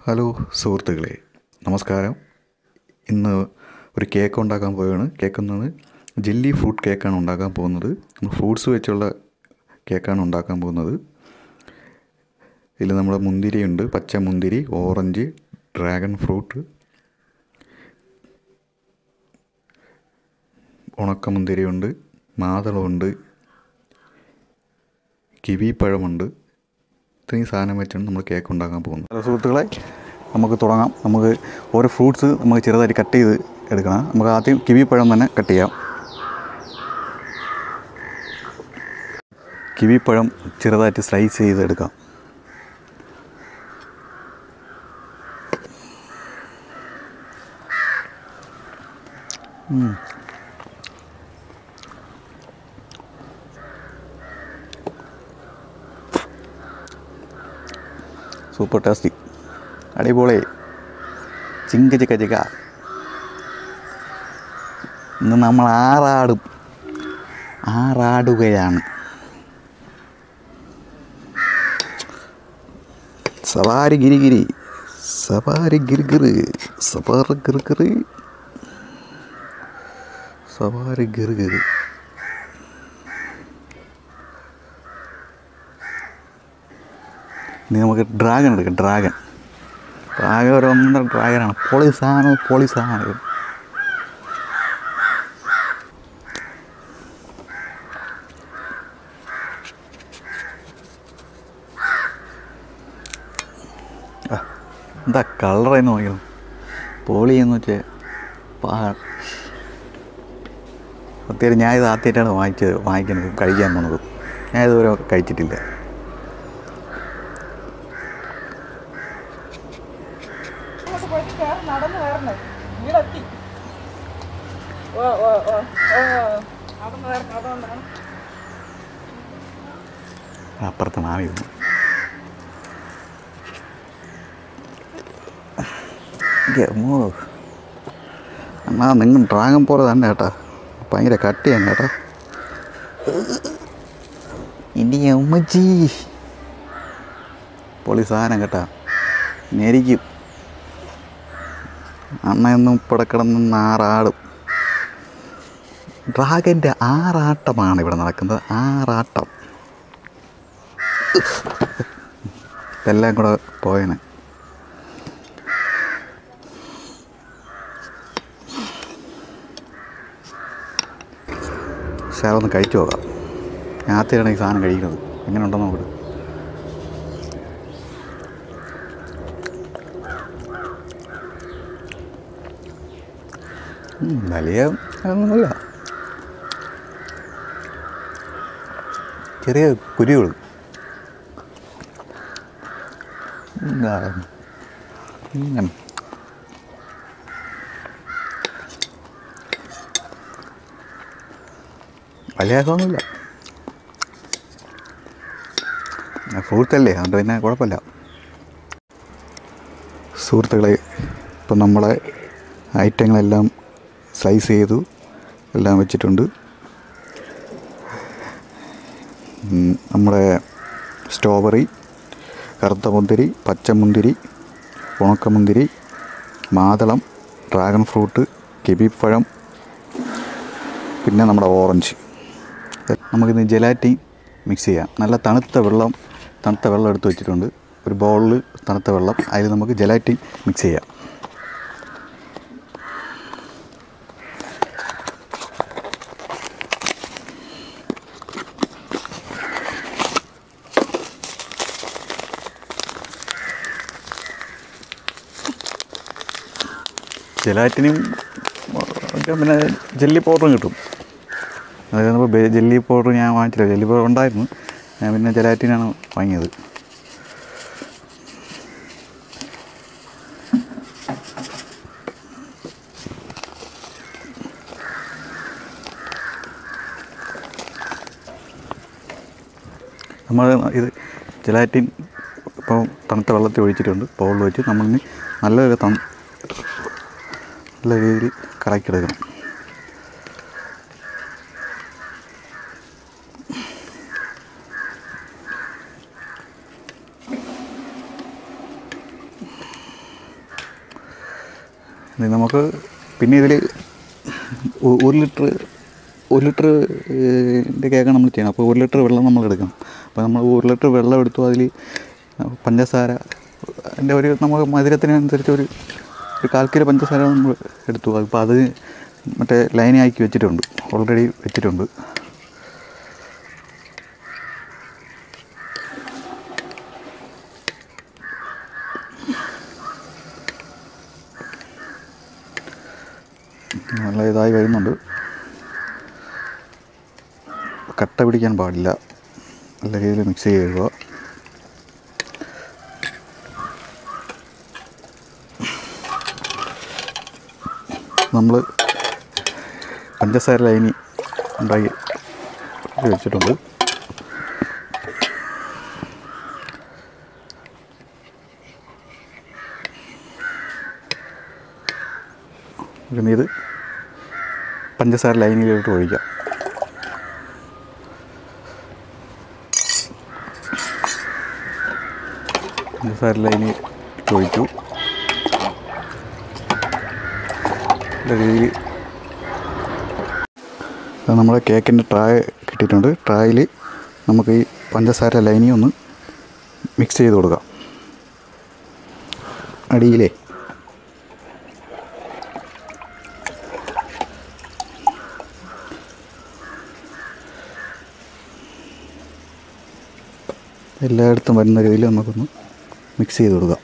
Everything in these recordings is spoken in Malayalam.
ഹലോ സുഹൃത്തുക്കളെ നമസ്കാരം ഇന്ന് ഒരു കേക്ക് ഉണ്ടാക്കാൻ പോവുകയാണ് കേക്ക് എന്നത് ജെല്ലി ഫ്രൂട്ട് കേക്കാണ് ഉണ്ടാക്കാൻ പോകുന്നത് നമ്മൾ ഫ്രൂട്ട്സ് വെച്ചുള്ള കേക്കാണ് ഉണ്ടാക്കാൻ പോകുന്നത് ഇതിൽ നമ്മുടെ മുന്തിരിയുണ്ട് പച്ച മുന്തിരി ഓറഞ്ച് ഡ്രാഗൺ ഫ്രൂട്ട് ഉണക്ക മുന്തിരിയുണ്ട് മാതളമുണ്ട് കിവി പഴമുണ്ട് ഇത്രയും സാധനം വെച്ചാണ് നമ്മൾ കേക്ക് ഉണ്ടാക്കാൻ പോകുന്നത് ഹലോ സുഹൃത്തുക്കളെ നമുക്ക് തുടങ്ങാം നമുക്ക് ഓരോ ഫ്രൂട്ട്സ് നമുക്ക് ചെറുതായിട്ട് കട്ട് ചെയ്ത് എടുക്കണം നമുക്ക് ആദ്യം കിവി പഴം തന്നെ കട്ട് ചെയ്യാം കിവി പഴം ചെറുതായിട്ട് സ്ലൈസ് ചെയ്ത് എടുക്കാം സൂപ്പർ ടേസ്റ്റി അടിപൊളി ചിങ്ക ചിക്ക ചിക്ക ഇന്ന് നമ്മൾ ആറാടും ആറാടുകയാണ് സവാരി ഗിരിഗിരി സവാരി ഗിരിഗിറി സവാറി ഗിരിഗിറി സവാരി ഗിരിഗിറി ഇനി നമുക്ക് ഡ്രാഗൺ എടുക്കാം ഡ്രാഗൺ ഡ്രാഗൺ ഒരു ഒന്നര ഡ്രാഗനാണ് പൊളി സാധനം പൊളി സാധനം ആ, എന്താ കളറെന്ന് നോക്കിയത് പൊളി എന്ന് വെച്ചാൽ പാ സത്യം ഞാൻ ഇത് ആദ്യമായിട്ടാണ് വാങ്ങിച്ചത് വാങ്ങിക്കുന്നത് കഴിക്കാൻ പോണത് ഞാൻ ഇതുവരെ കഴിച്ചിട്ടില്ല അങ്ങോട്ട് പോയിട്ട് കയറി നടന്ന് കയറണേ വീടെത്തി ഓ ഓ ഓ ഓ നടന്ന് കയറണം അതുകൊണ്ടാണ് അപ്പുറത്തെ മാമി വന്നു അമ്മോ എന്നാ നിങ്ങൾ ഡ്രാഗൺ പോലെ തന്നെ കേട്ടാ ഭയങ്കര കട്ടിയാണ് കേട്ടാ ഇനി ഉമ്മച്ചി പൊളി സാധനം കേട്ടാ ഞെരിക്കും അണ്ണയൊന്നും ഇവിടെ കിടന്ന് ആറാടും ഡ്രാഗൻ്റെ ആറാട്ടമാണ് ഇവിടെ നടക്കുന്നത് ആറാട്ടം എല്ലാം കൂടെ പോയനെ പക്ഷേ അതൊന്ന് കഴിച്ചു നോക്കാം ഞാൻ ആദ്യമായിട്ടാണ് ഈ സാധനം കഴിക്കുന്നത് എങ്ങനെ ഉണ്ടെന്ന് നോക്കട്ടെ ഉം, വലിയ ഒന്നുമില്ല ചെറിയ കുരുകൾ എന്താ ഉം. വലിയ രസമൊന്നുമില്ല ഫ്രൂട്ട്സല്ലേ അതുകൊണ്ട് പിന്നെ കുഴപ്പമില്ല സുഹൃത്തുക്കളെ ഇപ്പം നമ്മളെ ഐറ്റങ്ങളെല്ലാം സ്ലൈസ് ചെയ്തു എല്ലാം വെച്ചിട്ടുണ്ട് ഉം, നമ്മുടെ സ്ട്രോബെറി കറുത്ത മുന്തിരി പച്ചമുന്തിരി ഉണക്കമുന്തിരി മാതളം ഡ്രാഗൺ ഫ്രൂട്ട് കിബിപ്പഴം പിന്നെ നമ്മുടെ ഓറഞ്ച് നമുക്കിന്ന് ജലാറ്റി മിക്സ് ചെയ്യാം നല്ല തണുത്ത വെള്ളം തണുത്ത വെള്ളം എടുത്ത് വെച്ചിട്ടുണ്ട് ഒരു ബൗളിൽ തണുത്ത വെള്ളം അതിൽ നമുക്ക് ജലാറ്റി മിക്സ് ചെയ്യാം ജലാറ്റിനും ഒക്കെ പിന്നെ ജെല്ലി പൗഡറും കിട്ടും അതായത് നമ്മൾ ബേ- ജെല്ലി പൗഡർ ഞാൻ വാങ്ങിച്ചില്ല ജെല്ലി പൗഡർ ഉണ്ടായിരുന്നു ഞാൻ പിന്നെ ജലാറ്റിനാണ് വാങ്ങിയത് നമ്മൾ ഇത് ജലാറ്റിൻ ഇപ്പോൾ തണുത്ത വെള്ളത്തിൽ ഒഴിച്ചിട്ടുണ്ട് ബൗളിൽ വെച്ച് നമ്മളിനി നല്ലൊരു തണു നല്ല രീതിയിൽ കറക്കിയെടുക്കണം ഇത് നമുക്ക് പിന്നെ ഇതിൽ ഒരു ലിറ്റർ ഒരു ലിറ്റർ ൻ്റെ കേക്കാണ് നമ്മൾ ചെയ്യണം അപ്പോൾ ഒരു ലിറ്റർ വെള്ളം നമ്മൾ എടുക്കണം അപ്പോൾ നമ്മൾ ഒരു ലിറ്റർ വെള്ളം എടുത്തു അതിൽ പഞ്ചസാര അതിൻ്റെ ഒരു നമുക്ക് മധുരത്തിനനുസരിച്ച് ഒരു ഒരു കാൽ കിലോ പഞ്ചസാര നമ്മൾ എടുത്തു അപ്പോൾ അത് മറ്റേ ലൈനാക്കി വെച്ചിട്ടുണ്ട് ഓൾറെഡി വെച്ചിട്ടുണ്ട് നല്ല ഇതായി വരുന്നുണ്ട് കട്ട പിടിക്കാൻ പാടില്ല നല്ല രീതിയിൽ മിക്സ് ചെയ്യുക നമ്മൾ പഞ്ചസാര ലൈനി ഉണ്ടാക്കി വെച്ചിട്ടുണ്ട് പിന്നെ ഇത് പഞ്ചസാര ലൈനിലോട്ട് ഒഴിക്കാം പഞ്ചസാര ലൈനിൽ ഒഴിച്ചു നല്ല രീതിയിൽ അത് നമ്മുടെ കേക്കിൻ്റെ ട്രായ് കിട്ടിയിട്ടുണ്ട് ട്രായിൽ നമുക്ക് ഈ പഞ്ചസാര ലൈനി ഒന്ന് മിക്സ് ചെയ്ത് കൊടുക്കാം അടിയിലേ എല്ലായിടത്തും വരുന്ന രീതിയിൽ നമുക്കൊന്ന് മിക്സ് ചെയ്ത് കൊടുക്കാം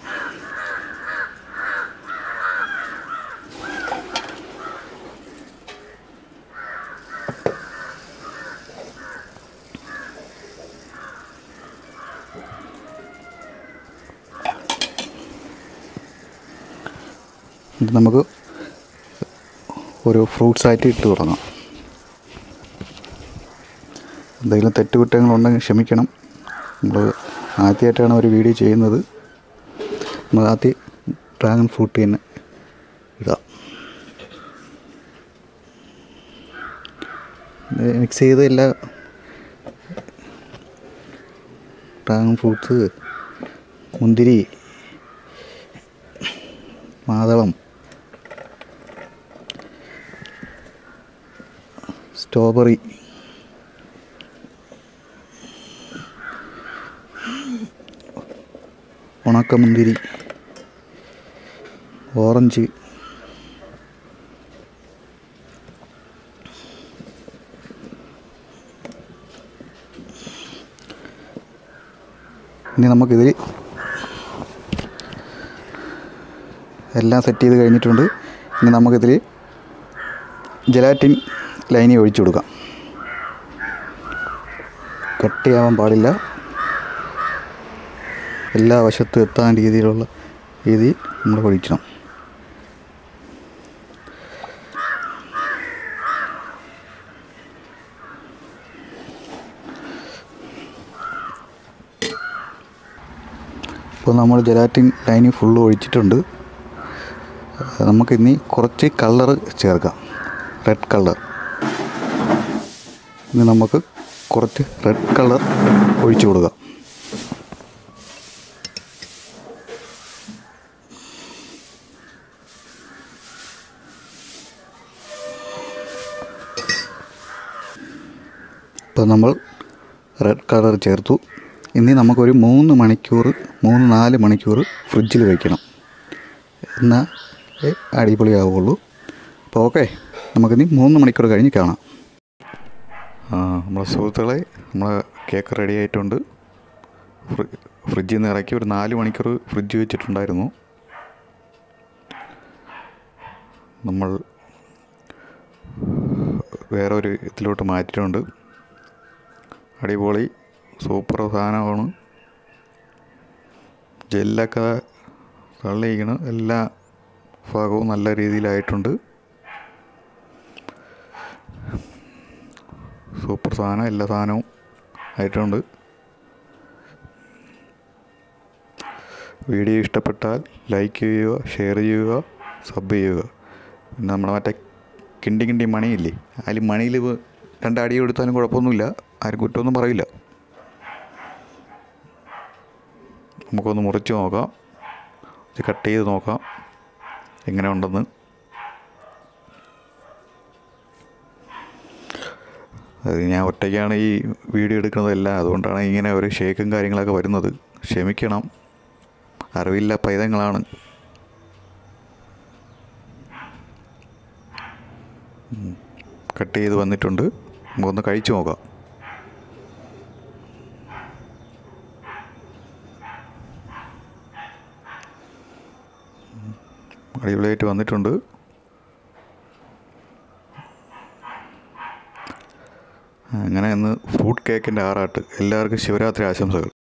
ഇത് നമുക്ക് ഓരോ ഫ്രൂട്ട്സ് ആയിട്ട് ഇട്ട് തുടങ്ങാം എന്തെങ്കിലും തെറ്റുകുറ്റങ്ങളുണ്ടെങ്കിൽ ക്ഷമിക്കണം നമ്മൾ ആദ്യമായിട്ടാണ് ഒരു വീഡിയോ ചെയ്യുന്നത് നമ്മൾ ആദ്യം ഡ്രാഗൺ ഫ്രൂട്ട് തന്നെ ഇടാം മിക്സ് ചെയ്ത് എല്ലാ ഡ്രാഗൺ ഫ്രൂട്ട്സ് മുന്തിരി മാതളം സ്ട്രോബെറി ഉണക്കമുന്തിരി ഓറഞ്ച് ഇനി നമുക്കിതിൽ എല്ലാം സെറ്റ് ചെയ്ത് കഴിഞ്ഞിട്ടുണ്ട് ഇനി നമുക്കിതിൽ ജലാറ്റിൻ ലൈനി ഒഴിച്ചു കൊടുക്കാം കട്ടിയാവാൻ പാടില്ല എല്ലാ വശത്തും എത്താൻ രീതിയിലുള്ള രീതിയിൽ നമ്മൾ ഒഴിക്കണം ഇപ്പോൾ നമ്മൾ ജലാറ്റിൻ ലൈനി ഫുള്ള് ഒഴിച്ചിട്ടുണ്ട് നമുക്കിനി കുറച്ച് കളർ ചേർക്കാം റെഡ് കളർ ഇനി നമുക്ക് കുറച്ച് റെഡ് കളർ ഒഴിച്ചു കൊടുക്കാം ഇപ്പോൾ നമ്മൾ റെഡ് കളർ ചേർത്തു ഇനി നമുക്കൊരു മൂന്ന് മണിക്കൂർ മൂന്ന് നാല് മണിക്കൂർ ഫ്രിഡ്ജിൽ വയ്ക്കണം എന്നാൽ അടിപൊളിയാവുള്ളൂ അപ്പോൾ ഓക്കെ നമുക്കിനി മൂന്ന് മണിക്കൂർ കഴിഞ്ഞ് കാണാം ആ നമ്മളെ സുഹൃത്തുക്കളെ നമ്മളെ കേക്ക് റെഡി ആയിട്ടുണ്ട് ഫ്രി- ഫ്രിഡ്ജിൽ നിന്ന് ഇറക്കി ഒരു നാല് മണിക്കൂർ ഫ്രിഡ്ജ് വെച്ചിട്ടുണ്ടായിരുന്നു നമ്മൾ വേറെ ഒരു ഇതിലോട്ട് മാറ്റിയിട്ടുണ്ട് അടിപൊളി സൂപ്പർ സാധനമാണ് ജെല്ലൊക്കെ തള്ളിയിരിക്കണം എല്ലാ ഭാഗവും നല്ല രീതിയിലായിട്ടുണ്ട് സൂപ്പർ സാധനം എല്ലാ സാധനവും ആയിട്ടുണ്ട് വീഡിയോ ഇഷ്ടപ്പെട്ടാൽ ലൈക്ക് ചെയ്യുക ഷെയർ ചെയ്യുക സബ് ചെയ്യുക പിന്നെ നമ്മുടെ മറ്റേ കിണ്ടി കിണ്ടി മണിയില്ലേ അതിൽ മണിയിൽ രണ്ടടി കൊടുത്താലും കുഴപ്പമൊന്നുമില്ല ആരും കുറ്റമൊന്നും പറയില്ല നമുക്കൊന്ന് മുറിച്ച് നോക്കാം ഇത് കട്ട് ചെയ്ത് നോക്കാം എങ്ങനെ ഉണ്ടെന്ന് അത് ഞാൻ ഒറ്റയ്ക്കാണ് ഈ വീഡിയോ എടുക്കുന്നതെല്ലാം അതുകൊണ്ടാണ് ഇങ്ങനെ ഒരു ഷേക്കും കാര്യങ്ങളൊക്കെ വരുന്നത് ക്ഷമിക്കണം അറിവില്ല പൈതങ്ങളാണ് ഉം. കട്ട് ചെയ്ത് വന്നിട്ടുണ്ട് നമുക്കൊന്ന് കഴിച്ചു നോക്കാം ഉം. അടിപൊളിയായിട്ട് വന്നിട്ടുണ്ട് അങ്ങനെ ഇന്ന് ഫ്രൂട്ട് കേക്കിൻ്റെ ആറാട്ട് എല്ലാവർക്കും ശിവരാത്രി ആശംസകൾ